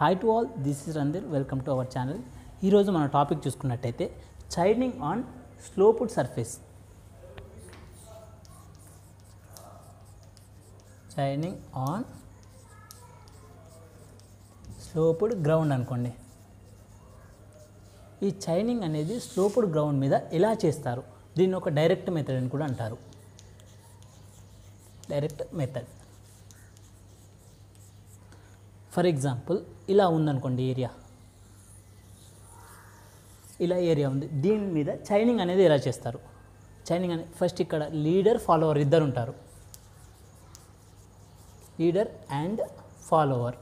hi to all this is Randhir welcome to our channel ఈరోజు మన topic చూసుకున్నట్టయితే chaining on sloped surface chaining on sloped ground అనుకోండి ఈ chaining అనేది స్లోపుడ్ ground మీద ఎలా చేస్తారు దీన్ని ఒక డైరెక్ట్ మెథడ్ అని కూడా అంటారు డైరెక్ట్ మెథడ్ ఫర్ ఎగ్జాంపుల్ ఇలా ఉందనుకోండి ఏరియా ఇలా ఏరియా ఉంది దీని మీద చైనింగ్ అనేది ఎలా చేస్తారు చైనింగ్ అనేది ఫస్ట్ ఇక్కడ లీడర్ ఫాలోవర్ ఇద్దరు ఉంటారు లీడర్ అండ్ ఫాలోవర్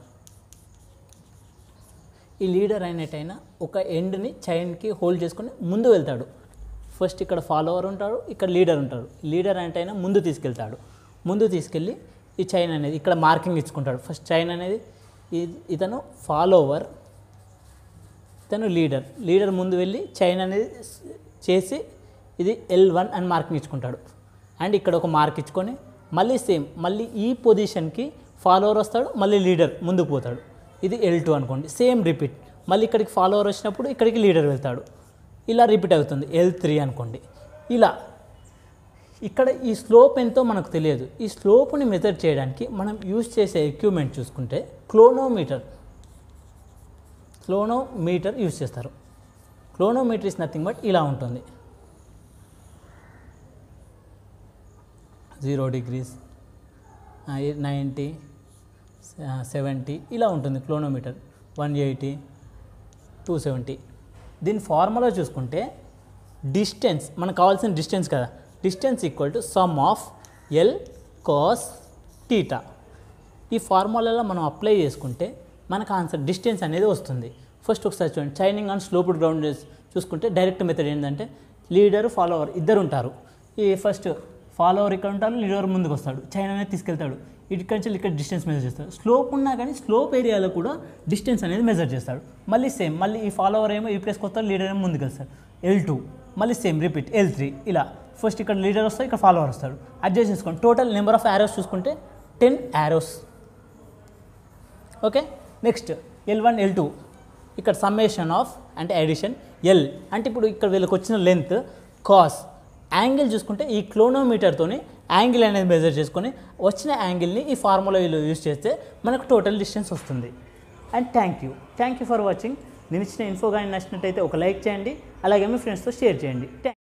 ఈ లీడర్ అయినట్టయినా ఒక ఎండ్ని చైన్కి హోల్డ్ చేసుకొని ముందు వెళ్తాడు ఫస్ట్ ఇక్కడ ఫాలోవర్ ఉంటాడు ఇక్కడ లీడర్ ఉంటాడు లీడర్ అయినట్టయినా ముందు తీసుకెళ్తాడు ముందు తీసుకెళ్ళి ఈ చైన్ అనేది ఇక్కడ మార్కింగ్ ఇచ్చుకుంటాడు ఫస్ట్ చైన్ అనేది ఇ- ఇతను ఫాలోవర్ ఇతను లీడర్ లీడర్ ముందు వెళ్ళి చైన్ అనేది స్- చేసి ఇది ఎల్ వన్ అని మార్కింగ్ ఇచ్చుకుంటాడు అండ్ ఇక్కడ ఒక మార్క్ ఇచ్చుకొని మళ్ళీ సేమ్ మళ్ళీ ఈ పొజిషన్కి ఫాలోవర్ వస్తాడు మళ్ళీ లీడర్ ముందుకు పోతాడు ఇది ఎల్ టూ అనుకోండి సేమ్ రిపీట్ మళ్ళీ ఇక్కడికి ఫాలోవర్ వచ్చినప్పుడు ఇక్కడికి లీడర్ వెళ్తాడు ఇలా రిపీట్ అవుతుంది ఎల్ త్రీ అనుకోండి ఇలా ఇక్కడ ఈ స్లోప్ ఎంతో మనకు తెలియదు ఈ స్లోప్ని మెజర్ చేయడానికి మనం యూజ్ చేసే ఎక్విప్మెంట్ చూసుకుంటే క్లోనోమీటర్ క్లోనోమీటర్ యూజ్ చేస్తారు క్లోనోమీటర్ ఇస్ నథింగ్ బట్ ఇలా ఉంటుంది జీరో డిగ్రీస్ నైంటీ సెవెంటీ ఇలా ఉంటుంది clinometer one eighty two seventy దీని ఫార్ములా చూసుకుంటే డిస్టెన్స్ మనకు కావాల్సిన డిస్టెన్స్ కదా distance equal to sum of L cos theta ఈ ఫార్ములాలో మనం అప్లై చేసుకుంటే మనకు ఆన్సర్ డిస్టెన్స్ అనేది వస్తుంది ఫస్ట్ ఒకసారి చూడండి చైనింగ్ ఆన్ స్లోపుడ్ గ్రౌండ్ చూసుకుంటే డైరెక్ట్ మెథడ్ ఏంటంటే లీడర్ ఫాలోవర్ ఇద్దరు ఉంటారు ఈ ఫస్ట్ ఫాలోవర్ ఇక్కడ ఉంటారు లీడర్ ముందుకు వస్తాడు చైన్ అనేది తీసుకెళ్తాడు ఇక్కడి నుంచి ఇక్కడ డిస్టెన్స్ మెజర్ చేస్తాడు స్లోప్ ఉన్నా కానీ స్లోప్ ఏరియాలో కూడా డిస్టెన్స్ అనేది మెజర్ చేస్తాడు మళ్ళీ సేమ్ మళ్ళీ ఈ ఫాలోవర్ ఏమో ఈ ప్లేస్కి వస్తాడు లీడర్ ఏమో ముందుకు వెళ్తాడు ఎల్ టూ మళ్ళీ సేమ్ రిపీట్ ఎల్ త్రీ ఇలా ఫస్ట్ ఇక్కడ లీడర్ వస్తాడు ఇక్కడ ఫాలోవర్ వస్తాడు అడ్జస్ట్ చేసుకోండి టోటల్ నెంబర్ ఆఫ్ యారోస్ చూసుకుంటే ten arrows okay next L one L two ఇక్కడ సమ్మేషన్ ఆఫ్ అంటే అడిషన్ ఎల్ అంటే ఇప్పుడు ఇక్కడ వీళ్ళకి వచ్చిన లెంత్ కాస్ యాంగిల్ చూసుకుంటే ఈ క్లోనోమీటర్తోని యాంగిల్ అనేది మెజర్ చేసుకొని వచ్చిన యాంగిల్ని ఈ ఫార్ములాలో యూజ్ చేస్తే మనకు టోటల్ డిస్టెన్స్ వస్తుంది and thank you thank you for watching నేను ఇచ్చిన ఇన్ఫో కానీ నచ్చినట్టయితే ఒక లైక్ చేయండి అలాగే మీ ఫ్రెండ్స్తో షేర్ చేయండి థ్యాంక్